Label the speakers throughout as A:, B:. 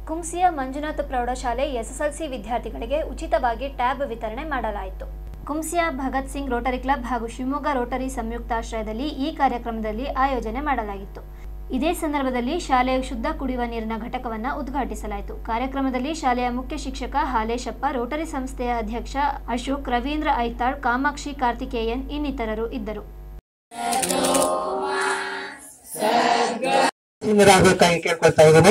A: ಕುಂಸಿಯ ಮಂಜುನಾಥ ಪ್ರೌಢಶಾಲೆ ಎಸ್ಎಸ್ಎಲ್ಸಿ ವಿದ್ಯಾರ್ಥಿಗಳಿಗೆ ಉಚಿತವಾಗಿ ಟ್ಯಾಬ್ ವಿತರಣೆ ಮಾಡಲಾಯಿತು ಕುಂಸಿಯ ಭಗತ್ ಸಿಂಗ್ ರೋಟರಿ ಕ್ಲಬ್ ಹಾಗೂ ಶಿವಮೊಗ್ಗ ರೋಟರಿ ಸಂಯುಕ್ತಾಶ್ರಯದಲ್ಲಿ ಈ ಕಾರ್ಯಕ್ರಮದಲ್ಲಿ ಆಯೋಜನೆ ಮಾಡಲಾಗಿತ್ತು ಇದೇ ಸಂದರ್ಭದಲ್ಲಿ ಶಾಲೆಯ ಶುದ್ಧ ಕುಡಿಯುವ ನೀರಿನ ಘಟಕವನ್ನು ಉದ್ಘಾಟಿಸಲಾಯಿತು ಕಾರ್ಯಕ್ರಮದಲ್ಲಿ ಶಾಲೆಯ ಮುಖ್ಯ ಶಿಕ್ಷಕ ಹಾಲೇಶಪ್ಪ ರೋಟರಿ ಸಂಸ್ಥೆಯ ಅಧ್ಯಕ್ಷ ಅಶೋಕ್ ರವೀಂದ್ರ ಐತಾಳ್ ಕಾಮಾಕ್ಷಿ ಕಾರ್ತಿಕೇಯನ್ ಇನ್ನಿತರರು ಇದ್ದರು
B: ಸುಂದರಾಗಬೇಕಾಗಿ ಕೇಳ್ಕೊಳ್ತಾ ಇದ್ದೇನೆ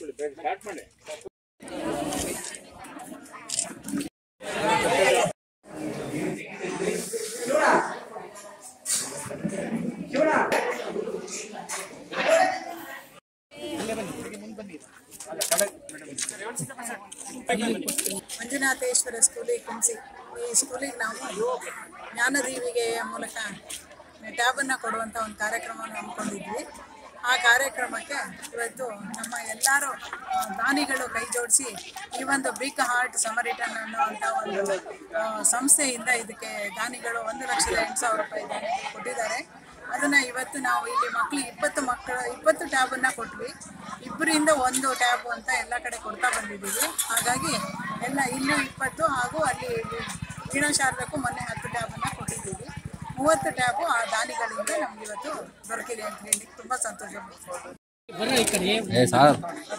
C: ಮಂಜುನಾಥೇಶ್ವರ ಸ್ಕೂಲಿಗೆ ಕುಂಸಿ ಈ ಸ್ಕೂಲಿಗೆ ನಾವು ಜ್ಞಾನದೀವಿಗೆಯ ಮೂಲಕ ಟ್ಯಾಬನ್ನು ಕೊಡುವಂಥ ಒಂದು ಕಾರ್ಯಕ್ರಮವನ್ನು ಹಮ್ಮಿಕೊಂಡಿದ್ವಿ ಆ ಕಾರ್ಯಕ್ರಮಕ್ಕೆ ಇವತ್ತು ನಮ್ಮ ಎಲ್ಲರೂ ಆ, ದಾನಿಗಳು ಕೈ ಜೋಡಿಸಿ ಈ ಒಂದು ಬಿಗ್ ಹಾರ್ಟ್ ಸಮರಿಟನ್ ಅನ್ನುವಂಥ ಒಂದು ಆ, ಸಂಸ್ಥೆಯಿಂದ ಇದಕ್ಕೆ ದಾನಿಗಳು ಒಂದು ಲಕ್ಷದ ಎಂಟು ಸಾವಿರ ರೂಪಾಯಿ ದಾನ ಕೊಟ್ಟಿದ್ದಾರೆ ಅದನ್ನು ಇವತ್ತು ನಾವು ಇಲ್ಲಿ ಮಕ್ಕಳಿಗೆ ಇಪ್ಪತ್ತು ಮಕ್ಕಳು ಇಪ್ಪತ್ತು ಟ್ಯಾಬನ್ನು ಕೊಟ್ವಿ ಇಬ್ಬರಿಂದ ಒಂದು ಟ್ಯಾಬ್ ಅಂತ ಎಲ್ಲ ಕಡೆ ಕೊಡ್ತಾ ಬಂದಿದ್ದೀವಿ ಹಾಗಾಗಿ ಎಲ್ಲ ಇಲ್ಲೂ ಇಪ್ಪತ್ತು ಹಾಗೂ ಅಲ್ಲಿ ವೀಣಾಶಾರದಕ್ಕೂ ಮೊನ್ನೆ ಹತ್ತು ಟ್ಯಾಬನ್ನು ಕೊಟ್ಟಿದ್ದೀವಿ ಮೂವತ್ತು ಟ್ಯಾಬು ಆ ದಾನಿಗಳಿಂದ ನಮ್ಗೆ ಇವತ್ತು ದೊರಕಿದೆ ಅಂತ ಹೇಳಿ ತುಂಬ ಸಂತೋಷ
D: ಏ ಸಾರ್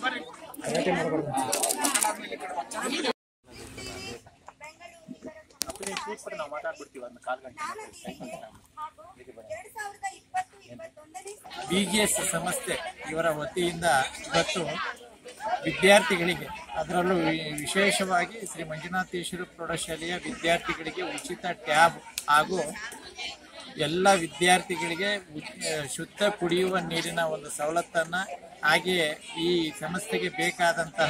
E: ಬಿ ಜಿ ಎಸ್ ಸಂಸ್ಥೆ ಇವರ ವತಿಯಿಂದ ಇವತ್ತು ವಿದ್ಯಾರ್ಥಿಗಳಿಗೆ ಅದರಲ್ಲೂ ವಿ- ವಿಶೇಷವಾಗಿ ಶ್ರೀ ಮಂಜುನಾಥೇಶ್ವರ ಪ್ರೌಢಶಾಲೆಯ ವಿದ್ಯಾರ್ಥಿಗಳಿಗೆ ಉಚಿತ ಟ್ಯಾಬ್ ಹಾಗೂ ಎಲ್ಲ ವಿದ್ಯಾರ್ಥಿಗಳಿಗೆ ಉಚ್- ಶುದ್ಧ ಕುಡಿಯುವ ನೀರಿನ ಒಂದು ಸವಲತ್ತನ್ನು ಹಾಗೆಯೇ ಈ ಸಂಸ್ಥೆಗೆ ಬೇಕಾದಂತಹ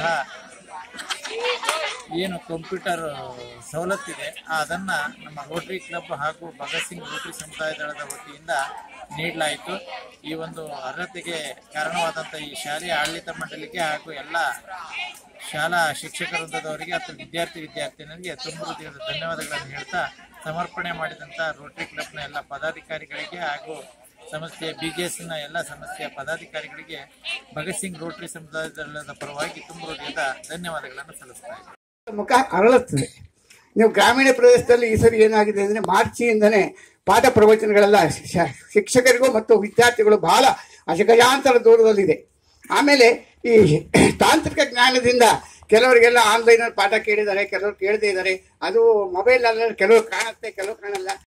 E: ಏನು ಕಂಪ್ಯೂಟರ್ ಸವಲತ್ತಿದೆ ಅದನ್ನು ನಮ್ಮ ರೋಟರಿ ಕ್ಲಬ್ ಹಾಗೂ ಭಗತ್ ಸಿಂಗ್ ರೋಟರಿ ಸಮುದಾಯ ದಳದ ವತಿಯಿಂದ ನೀಡಲಾಯಿತು ಈ ಒಂದು ಅರ್ಹತೆಗೆ ಕಾರಣವಾದಂಥ ಈ ಶಾಲೆಯ ಆಡಳಿತ ಮಂಡಳಿಗೆ ಹಾಗೂ ಎಲ್ಲ ಶಾಲಾ ಶಿಕ್ಷಕ ವೃಂದದವರಿಗೆ ಅಥವಾ ವಿದ್ಯಾರ್ಥಿ ವಿದ್ಯಾರ್ಥಿನಿಯರಿಗೆ ತುಂಬ ಹೃದಯದ ಧನ್ಯವಾದಗಳನ್ನು ಹೇಳ್ತಾ ಸಮರ್ಪಣೆ ಮಾಡಿದಂಥ ರೋಟರಿ ಕ್ಲಬ್ನ ಎಲ್ಲ ಪದಾಧಿಕಾರಿಗಳಿಗೆ ಹಾಗೂ ಸಂಸ್ಥೆಯ ಬಿ ಜಿ ಎಸ್ನ ಎಲ್ಲ ಸಂಸ್ಥೆಯ ಪದಾಧಿಕಾರಿಗಳಿಗೆ ಭಗತ್ ಸಿಂಗ್ ರೋಟರಿ ಸಮುದಾಯ ದಳದ ಪರವಾಗಿ ತುಂಬ ಹೃದಯದ ಧನ್ಯವಾದಗಳನ್ನು ಸಲ್ಲಿಸ್ತಾ ಇದ್ದೀನಿ
B: ಮುಖ ಅರಳುತ್ತದೆ ನೀವು ಗ್ರಾಮೀಣ ಪ್ರದೇಶದಲ್ಲಿ ಈ ಸರಿ ಏನಾಗಿದೆ ಅಂದರೆ ಮಾರ್ಚಿಯಿಂದನೇ ಪಾಠ ಪ್ರವಚನಗಳೆಲ್ಲ ಶ- ಶಿಕ್ಷಕರಿಗೂ ಮತ್ತು ವಿದ್ಯಾರ್ಥಿಗಳು ಬಹಳ ಅಜಗಜಾಂತರ ದೂರದಲ್ಲಿದೆ ಆಮೇಲೆ ಈ ತಾಂತ್ರಿಕ ಜ್ಞಾನದಿಂದ ಕೆಲವರಿಗೆಲ್ಲ ಆನ್ಲೈನಲ್ಲಿ ಪಾಠ ಕೇಳಿದ್ದಾರೆ ಕೆಲವರು ಕೇಳದೇ ಇದ್ದಾರೆ ಅದು ಮೊಬೈಲ್ ಕೆಲವರು ಕಾಣುತ್ತೆ ಕೆಲವರು ಕಾಣಲ್ಲ